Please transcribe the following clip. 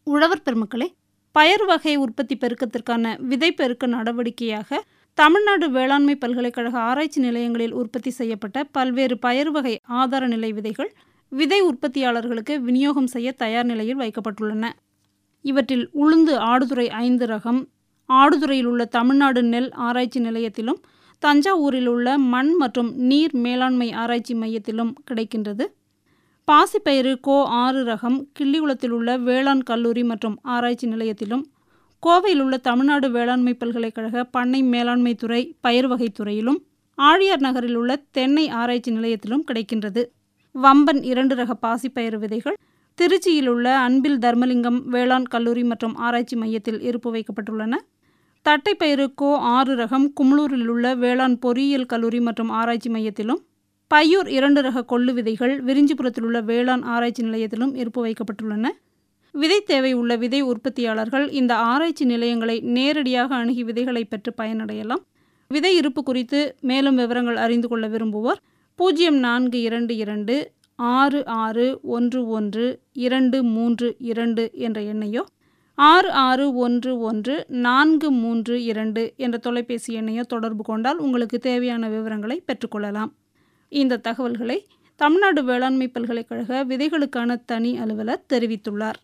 உழவர் பெருமக்களே பயறு வகை உற்பத்தி பெருக்கத்திற்கான விதை பெருக்க நடவடிக்கையாக தமிழ்நாடு வேளாண்மை பல்கலைக்கழக ஆராய்ச்சி நிலையங்களில் உற்பத்தி செய்யப்பட்ட பல்வேறு பயறு வகை ஆதார நிலை விதைகள் விதை உற்பத்தியாளர்களுக்கு விநியோகம் செய்ய தயார் நிலையில் வைக்கப்பட்டுள்ளன இவற்றில் உளுந்து ஆடுதுறை ஐந்து ரகம் ஆடுதுறையில் உள்ள தமிழ்நாடு நெல் ஆராய்ச்சி நிலையத்திலும் தஞ்சாவூரில் உள்ள மண் மற்றும் நீர் மேலாண்மை ஆராய்ச்சி மையத்திலும் கிடைக்கின்றது பாசிப்பயிறு கோ ஆறு ரகம் கிள்ளிகுளத்தில் உள்ள வேளாண் கல்லூரி மற்றும் ஆராய்ச்சி நிலையத்திலும் கோவையில் உள்ள தமிழ்நாடு வேளாண்மை பல்கலைக்கழக பண்ணை மேலாண்மை துறை பயிர் வகை துறையிலும் ஆழியார் நகரில் உள்ள தென்னை ஆராய்ச்சி நிலையத்திலும் கிடைக்கின்றது வம்பன் இரண்டு ரக பாசிப்பயிறு விதைகள் திருச்சியில் உள்ள அன்பில் தர்மலிங்கம் வேளாண் கல்லூரி மற்றும் ஆராய்ச்சி மையத்தில் இருப்பு வைக்கப்பட்டுள்ளன தட்டைப்பயிறு கோ ஆறு ரகம் கும்ளூரில் உள்ள வேளாண் பொறியியல் கல்லூரி மற்றும் ஆராய்ச்சி மையத்திலும் பையூர் இரண்டு ரக கொள்ளு விதைகள் விரிஞ்சிபுரத்தில் உள்ள வேளாண் ஆராய்ச்சி நிலையத்திலும் இருப்பு வைக்கப்பட்டுள்ளன விதை தேவை உள்ள விதை உற்பத்தியாளர்கள் இந்த ஆராய்ச்சி நிலையங்களை நேரடியாக அணுகி விதைகளை பெற்று பயனடையலாம் விதை இருப்பு குறித்து மேலும் விவரங்கள் அறிந்து கொள்ள விரும்புவோர் பூஜ்ஜியம் நான்கு இரண்டு இரண்டு ஆறு ஆறு ஒன்று ஒன்று இரண்டு மூன்று இரண்டு என்ற எண்ணையோ ஆறு ஆறு ஒன்று ஒன்று நான்கு மூன்று இரண்டு என்ற தொலைபேசி எண்ணையோ தொடர்பு கொண்டால் உங்களுக்கு தேவையான விவரங்களை பெற்றுக்கொள்ளலாம் இந்த தகவல்களை தமிழ்நாடு வேளாண்மை பல்கலைக்கழக விதைகளுக்கான தனி அலுவலர் தெரிவித்துள்ளார்